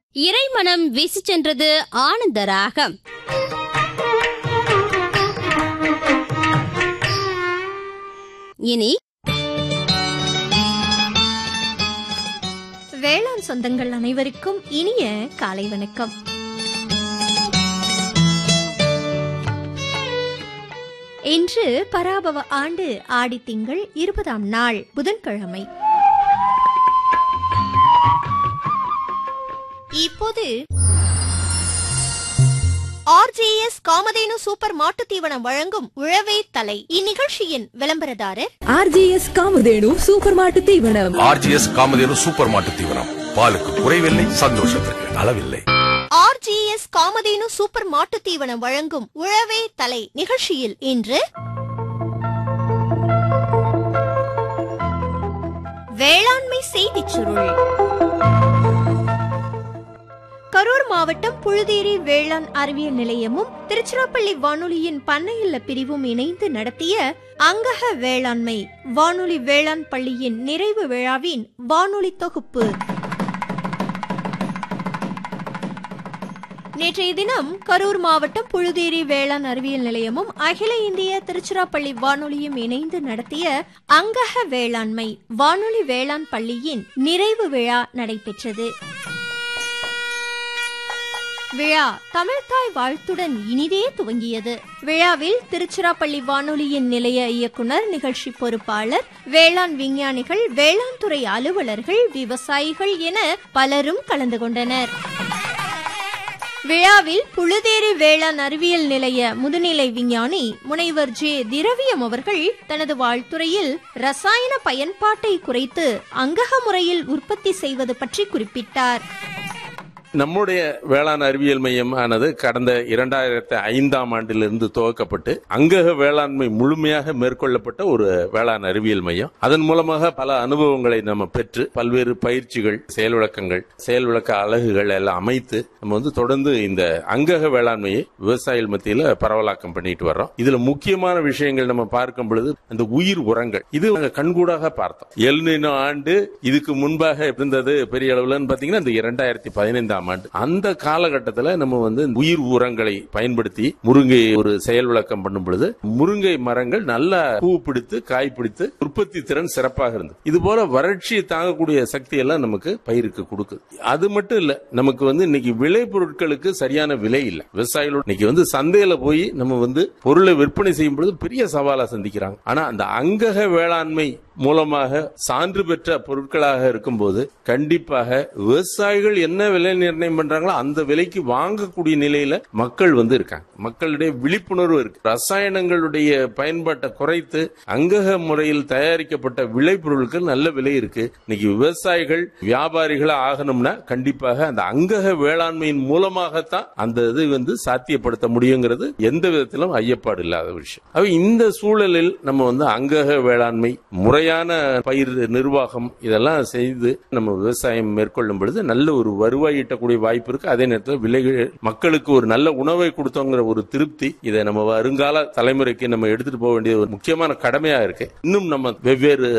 இறைமனம் வீசிச் சென்றது ஆனந்த ராகம் இனி வேளாண் சொந்தங்கள் அனைவருக்கும் இனிய காலை வணக்கம் இன்று பராபவ ஆண்டு ஆடி திங்கள் இருபதாம் நாள் புதன்கிழமை இப்போது ஆர்ஜேஎஸ் காமதேனு சூப்பர் மாட்டுத் தீவனம் வழங்கும் உழவே தலை இந்நிகழ்ச்சியின் விளம்பரதாரர் ஆர்ஜிஎஸ் காமதேனு சூப்பர் மாட்டு தீவனம் ஆர்ஜிஎஸ் காமதேனு சூப்பர் மாட்டு தீவனம் பாலுக்கு குறைவில்லை சந்தோஷத்திற்கு அளவில்லை ஆர்ஜிஎஸ் காமதேனு சூப்பர் மாட்டுத் தீவனம் வழங்கும் உழவே தலை நிகழ்ச்சியில் இன்று வேளாண்மை செய்திச் சுருள் கரூர் மாவட்டம் புழுதேரி வேளாண் அறிவியல் நிலையமும் திருச்சிராப்பள்ளி வானொலியின் பண்ணையில்ல பிரிவும் இணைந்து நடத்திய அங்கக வேளாண்மை வானொலி வேளாண் பள்ளியின் நிறைவு விழாவின் வானொலி தொகுப்பு நேற்றைய தினம் கரூர் மாவட்டம் புழுதேரி வேளாண் அறிவியல் நிலையமும் அகில இந்திய திருச்சிராப்பள்ளி வானொலியும் இணைந்து நடத்திய அங்கக வேளாண்மை வானொலி வேளாண் பள்ளியின் நிறைவு விழா நடைபெற்றது விழா தமிழ்தாய் வாழ்த்துடன் இனிதே துவங்கியது விழாவில் திருச்சிராப்பள்ளி வானொலியின் நிலைய இயக்குனர் நிகழ்ச்சி பொறுப்பாளர் வேளாண் விஞ்ஞானிகள் வேளாண் துறை அலுவலர்கள் விவசாயிகள் என பலரும் கலந்து கொண்டனர் விழாவில் புழுதேரி வேளாண் அறிவியல் நிலைய முதுநிலை விஞ்ஞானி முனைவர் ஜே திரவியம் அவர்கள் தனது வாழ்த்துறையில் ரசாயன பயன்பாட்டை குறைத்து அங்கக முறையில் உற்பத்தி செய்வது பற்றி குறிப்பிட்டார் நம்முடைய வேளாண் அறிவியல் மையம் ஆனது கடந்த இரண்டாயிரத்தி ஐந்தாம் ஆண்டிலிருந்து துவக்கப்பட்டு அங்கக வேளாண்மை முழுமையாக மேற்கொள்ளப்பட்ட ஒரு வேளாண் அறிவியல் மையம் அதன் மூலமாக பல அனுபவங்களை நம்ம பெற்று பல்வேறு பயிற்சிகள் செயல் விளக்கங்கள் செயல் விளக்க அலகுகள் எல்லாம் அமைத்து நம்ம வந்து தொடர்ந்து இந்த அங்கக வேளாண்மையை விவசாயிகள் மத்தியில பரவலாக்கம் பண்ணிட்டு வர்றோம் இதுல முக்கியமான விஷயங்கள் நம்ம பார்க்கும் பொழுது அந்த உயிர் உரங்கள் இது நாங்க கண்கூடாக பார்த்தோம் எல்னினோ ஆண்டு இதுக்கு முன்பாக இருந்தது பெரிய அளவுலன்னு பாத்தீங்கன்னா இந்த இரண்டாயிரத்தி பதினைந்தாம் ஆண்டு அந்த காலகட்டத்தில் நம்ம வந்து உயிர் உரங்களை பயன்படுத்தி முருங்கை ஒரு செயல் விளக்கம் பண்ணும் பொழுது முருங்கை மரங்கள் நல்லா பூ பிடித்து காய் பிடித்து உற்பத்தி திறன் சிறப்பாக இருந்தது இது போல வறட்சியை தாங்கக்கூடிய சக்தி எல்லாம் நமக்கு பயிருக்கு கொடுக்குது அது மட்டும் இல்ல நமக்கு வந்து இன்னைக்கு விளை பொருட்களுக்கு சரியான விலை இல்லை விவசாயிகள் இன்னைக்கு வந்து சந்தையில போய் நம்ம வந்து பொருளை விற்பனை செய்யும் பொழுது பெரிய சவாலா சந்திக்கிறாங்க ஆனா அந்த அங்கக வேளாண்மை மூலமாக சான்று பெற்ற பொருட்களாக இருக்கும்போது கண்டிப்பாக விவசாயிகள் என்ன விலை நிர்ணயம் பண்றாங்களோ அந்த விலைக்கு வாங்கக்கூடிய நிலையில மக்கள் வந்து இருக்காங்க மக்களிடையே விழிப்புணர்வு இருக்கு ரசாயனங்களுடைய பயன்பாட்டை குறைத்து அங்கக முறையில் தயாரிக்கப்பட்ட விளைபொருட்கள் நல்ல விலை இருக்கு இன்னைக்கு விவசாயிகள் வியாபாரிகளா ஆகணும்னா கண்டிப்பாக அந்த அங்கக வேளாண்மையின் மூலமாகத்தான் அந்த இது வந்து சாத்தியப்படுத்த முடியுங்கிறது எந்த விதத்திலும் ஐயப்பாடு இல்லாத விஷயம் அப்ப இந்த சூழலில் நம்ம வந்து அங்கக வேளாண்மை முறையான பயிர் நிர்வாகம் இதெல்லாம் செய்து நம்ம விவசாயம் மேற்கொள்ளும் பொழுது நல்ல ஒரு வருவாய் ஈட்டக்கூடிய வாய்ப்பு இருக்கு அதே நேரத்தில் விலைகள் மக்களுக்கு ஒரு நல்ல உணவை கொடுத்தோங்கிற ஒரு திருப்தி இதை நம்ம வருங்கால தலைமுறைக்கு நம்ம எடுத்துட்டு போக வேண்டிய ஒரு முக்கியமான கடமையா இருக்கு இன்னும் நம்ம வெவ்வேறு